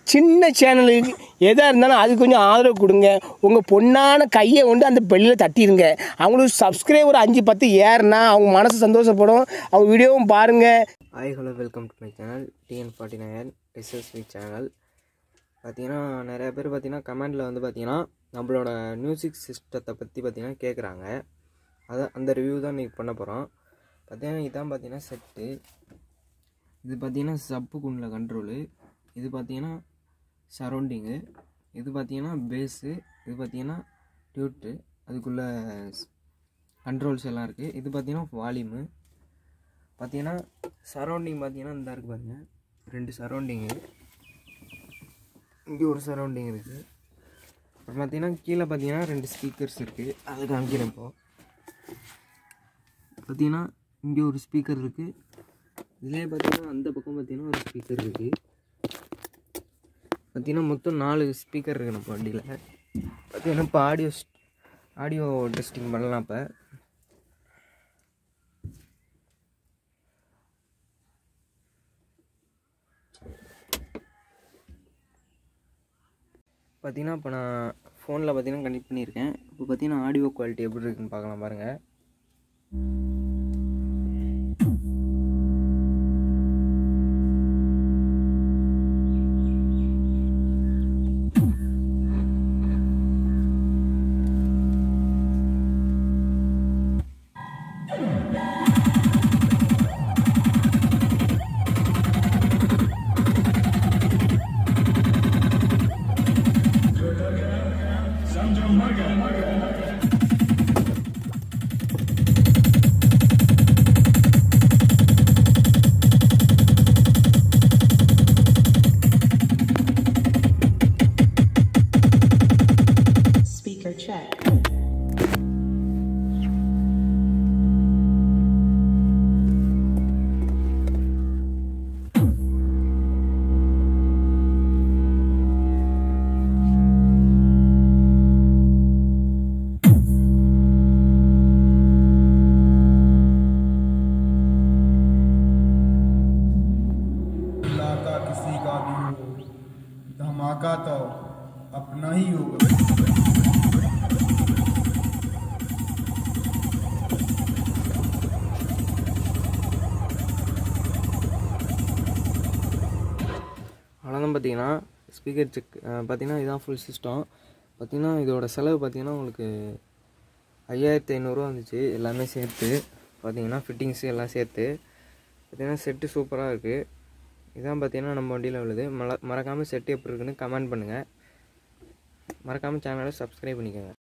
சின்ன சேனலுக்கு எதாக இருந்தாலும் அது கொஞ்சம் ஆதரவு கொடுங்க உங்கள் பொண்ணான கையை கொண்டு அந்த பெல்லில் தட்டிடுங்க அவங்களுக்கு சப்ஸ்கிரைபர் அஞ்சு பத்து ஏறுனா அவங்க மனசு சந்தோஷப்படும் அவங்க வீடியோவும் பாருங்கள் hi hello welcome to my channel TN forty nine SSV channel பார்த்தீங்கன்னா நிறைய பேர் பார்த்தீங்கன்னா கமெண்டில் வந்து பார்த்தீங்கன்னா நம்மளோட மியூசிக் சிஸ்டத்தை பற்றி பார்த்தீங்கன்னா கேட்குறாங்க அதை அந்த ரிவ்யூ தான் இன்றைக்கி பண்ண போகிறோம் பார்த்தீங்கன்னா இதான் பார்த்தீங்கன்னா செட்டு இது பார்த்தீங்கன்னா சப்பு குண்டில் கண்ட்ரோலு இது பார்த்தீங்கன்னா சரௌண்டிங்கு இது பார்த்தீங்கன்னா பேஸு இது பார்த்தீங்கன்னா டியூட்டு அதுக்குள்ளே கண்ட்ரோல்ஸ் எல்லாம் இருக்குது இது பார்த்தீங்கன்னா வால்யூமு பார்த்தீங்கன்னா சரௌண்டிங் பார்த்தீங்கன்னா இந்த இருக்கு பாருங்க ரெண்டு சரௌண்டிங்கு இங்கே ஒரு சரௌண்டிங் இருக்குது அப்புறம் பார்த்தீங்கன்னா கீழே பார்த்தீங்கன்னா ரெண்டு ஸ்பீக்கர்ஸ் இருக்குது அது காமிக்கிறேன் இப்போ பார்த்தீங்கன்னா இங்கே ஒரு ஸ்பீக்கர் இருக்குது இதுலேயே பார்த்தீங்கன்னா அந்த பக்கம் பார்த்தீங்கன்னா ஒரு ஸ்பீக்கர் இருக்குது பார்த்தீங்கன்னா மொத்தம் நாலு ஸ்பீக்கர் இருக்குது நம்ம வண்டியில் பார்த்தீங்கன்னா இப்போ ஆடியோ ஆடியோ டெஸ்டிங் பண்ணலாம் இப்போ பார்த்தீங்கன்னா இப்போ நான் ஃபோனில் பார்த்தீங்கன்னா கனெக்ட் பண்ணியிருக்கேன் இப்போ பார்த்தீங்கன்னா ஆடியோ குவாலிட்டி எப்படி இருக்குன்னு பார்க்கலாம் பாருங்கள் Speaker check. इलाका किसी का भी हो धमाका तो अपना ही होगा அவ்வளோதான் பார்த்தீங்கன்னா ஸ்பீக்கர் செக் பார்த்தீங்கன்னா இதுதான் ஃபுல் சிஸ்டம் பார்த்தீங்கன்னா இதோட செலவு பார்த்தீங்கன்னா உங்களுக்கு ஐயாயிரத்தி ஐநூறுரூவா வந்துச்சு எல்லாமே சேர்த்து பார்த்தீங்கன்னா ஃபிட்டிங்ஸு எல்லாம் சேர்த்து பார்த்தீங்கன்னா செட்டு சூப்பராக இருக்குது இதான் பார்த்தீங்கன்னா நம்ம வண்டியில் உள்ளது மல மறக்காமல் செட்டு எப்படி இருக்குன்னு கமெண்ட் பண்ணுங்கள் மறக்காமல் சேனலை சப்ஸ்கிரைப் பண்ணிக்கோங்க